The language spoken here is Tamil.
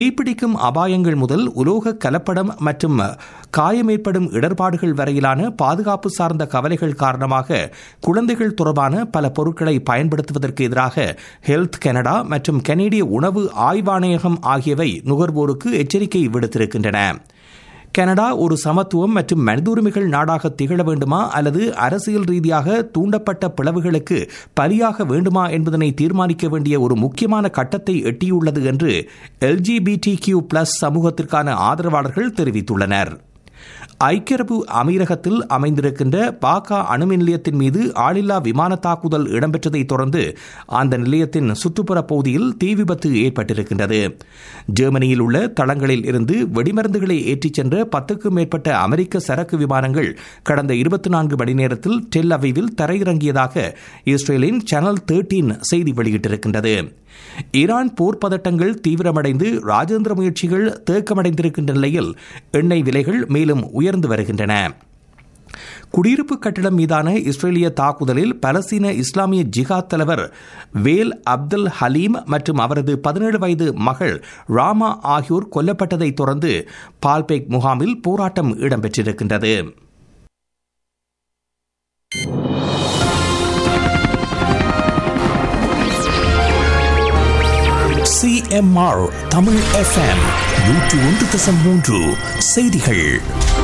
தீப்பிடிக்கும் அபாயங்கள் முதல் உலோக கலப்படம் மற்றும் காயமேற்படும் இடர்பாடுகள் வரையிலான பாதுகாப்பு சார்ந்த கவலைகள் காரணமாக குழந்தைகள் தொடர்பான பல பொருட்களை பயன்படுத்துவதற்கு எதிராக ஹெல்த் கனடா மற்றும் கனேடிய உணவு ஆய்வாணையகம் ஆகியவை நுகர்வோருக்கு எச்சரிக்கை விடுத்திருக்கின்றன கனடா ஒரு சமத்துவம் மற்றும் மனித உரிமைகள் நாடாக திகழ வேண்டுமா அல்லது அரசியல் ரீதியாக தூண்டப்பட்ட பிளவுகளுக்கு பலியாக வேண்டுமா என்பதனை தீர்மானிக்க வேண்டிய ஒரு முக்கியமான கட்டத்தை எட்டியுள்ளது என்று எல்ஜிபிடி கியூ பிளஸ் சமூகத்திற்கான ஆதரவாளர்கள் தெரிவித்துள்ளனர் ஐக்கிய அரபு அமீரகத்தில் அமைந்திருக்கின்ற பாக்கா அணுமின் நிலையத்தின் மீது ஆளில்லா விமான தாக்குதல் இடம்பெற்றதை தொடர்ந்து அந்த நிலையத்தின் சுற்றுப்புற பகுதியில் தீ விபத்து ஏற்பட்டிருக்கின்றது ஜெர்மனியில் உள்ள தளங்களில் இருந்து வெடிமருந்துகளை ஏற்றிச் சென்ற பத்துக்கும் மேற்பட்ட அமெரிக்க சரக்கு விமானங்கள் கடந்த இருபத்தி நான்கு மணி நேரத்தில் டெல் அவிவில் தரையிறங்கியதாக இஸ்ரேலின் சேனல் தேர்ட்டீன் செய்தி வெளியிட்டிருக்கின்றது ஈரான் போர் பதட்டங்கள் தீவிரமடைந்து ராஜேந்திர முயற்சிகள் தேக்கமடைந்திருக்கின்ற நிலையில் எண்ணெய் விலைகள் மேலும் உயர்ந்து வருகின்றன குடியிருப்பு கட்டிடம் மீதான இஸ்ரேலிய தாக்குதலில் பலஸ்தீன இஸ்லாமிய ஜிகாத் தலைவர் வேல் அப்துல் ஹலீம் மற்றும் அவரது பதினேழு வயது மகள் ராமா ஆகியோர் கொல்லப்பட்டதை தொடர்ந்து பால்பேக் முகாமில் போராட்டம் இடம்பெற்றிருக்கின்றது சிஎம்ஆர் தமிழ் எஃப்எம் நூற்று ஒன்று தசம் மூன்று செய்திகள்